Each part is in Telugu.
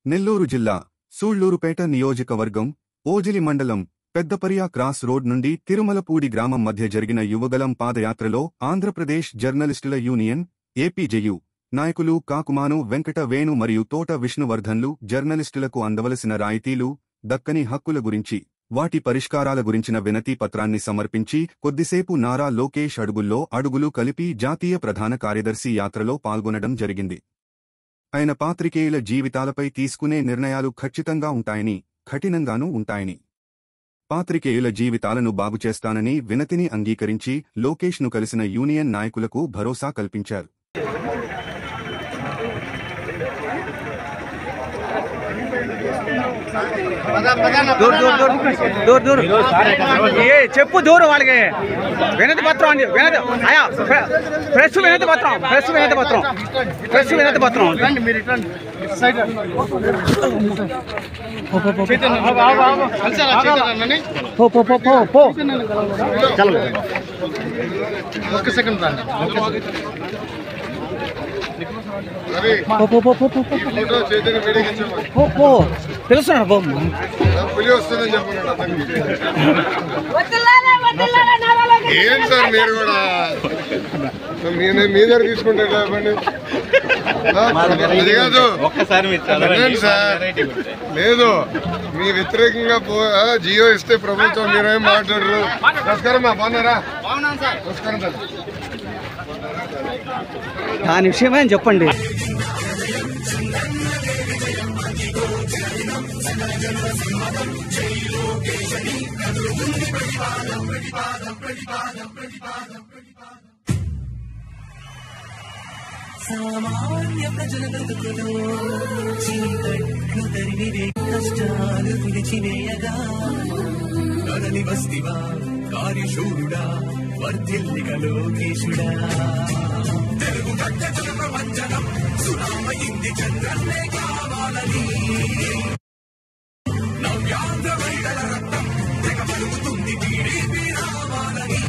నెల్లూరు జిల్లా సూళ్లూరుపేట నియోజకవర్గం ఓజిలి మండలం పెద్దపరియా క్రాస్ రోడ్ నుండి తిరుమలపూడి గ్రామం మధ్య జరిగిన యువగలం పాదయాత్రలో ఆంధ్రప్రదేశ్ జర్నలిస్టుల యూనియన్ ఏపీజెయు నాయకులు కాకుమాను వెంకట వేణు మరియు తోట విష్ణువర్ధన్లు జర్నలిస్టులకు అందవలసిన రాయితీలు దక్కని హక్కుల గురించి వాటి పరిష్కారాల గురించిన వినతి పత్రాన్ని సమర్పించి కొద్దిసేపు నారా లోకేష్ అడుగుల్లో అడుగులు కలిపి జాతీయ ప్రధాన కార్యదర్శి యాత్రలో పాల్గొనడం జరిగింది ఆయన పాత్రికేయుల జీవితాలపై తీసుకునే నిర్ణయాలు ఖచ్చితంగా ఉంటాయని కఠినంగానూ ఉంటాయని పాత్రికేయుల జీవితాలను బాగుచేస్తానని వినతిని అంగీకరించి లోకేష్ను కలిసిన యూనియన్ నాయకులకు భరోసా కల్పించారు దూర్ దూర్ దూర్ దూర్ దూర్ ఏ చెప్పు దూరు వాళ్ళకి వినతి పత్రం అండి వినతి అయా ప్రె- ప్రెస్ వినతి పత్రం ప్రెస్ వినతి పత్రం ప్రెస్ వినతి పత్రం రండి మీరు ఇటు రండి. ఇటు సైడ్ రండి. చైతన్య, కలిసారా చైతన్య అన్నని? పో పో పో పో పో ఒక్క సెకండ్ రండి పో పో పో పో పో పో ఫోటో చైతన్య మీడియాకి ఇచ్చాము పో పో పిలుస్తున్నాడు పో పులి వస్తుందని చెప్పన్నాడు అతనికి వద్దులారా, వద్దులారా, నరాలకి ఏం సార్ మీరు కూడా నేను మీ దగ్గర తీసుకుంటే ఎట్లా చెప్పండి ఆ? అది కాదు ఒక్కసారి మీరు చదవండి. వినండి సార్ లేదు మీ వ్యతిరేకంగా పో ఆ, జియో ఇస్తే ప్రభుత్వం మీరేం మాట్లాడరు నమస్కారం మా బాగున్నారా నమస్కారం సార్ దాని విషయమే చెప్పండి సామాన్య ప్రజల బ్రతుకులో చీకట్లు తరిమివే కష్టాలు తుడిచివేయగా కదలి వస్తివా కార్యశూరుడా వర్ధిల్లిక లోకేశుడా తెలుగు గడ్డ జన ప్రపంచనం సునామయింది చంద్రన్నే కావాలని నవ్యాంధ్ర మహిళల రక్తం తెగ పలుకుతుంది టీడీపీ రావాలని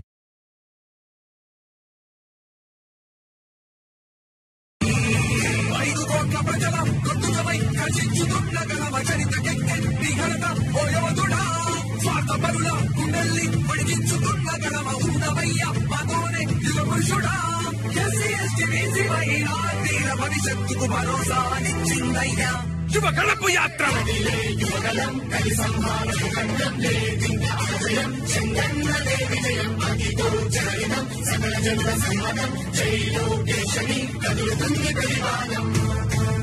ఐదు కోట్ల ప్రజల గొంతుకమై రచించుతున్న గలవ చరితకెక్కె నిఘనత ఓ యువతుడా స్వార్థ పరుల గుండెల్ని పడిగించుతున్న గలవ ఉన్నవయ్య మగోనే యుగ పురుషుడా ఎస్సీ ఎస్టీ బీసీ మహిళా తీర భవిష్యత్తుకు భరోసా నిచ్చిందయ్యా యువ కళపు యాత్ర యువగలం కలి సంహారకు ఖండం లేదింక ఆశయం చెంగన్నదే విజయం అదిగో జనహితం సకల జనుల సమ్మతం జై లోకేశని కదులుతుంది పరిమాణం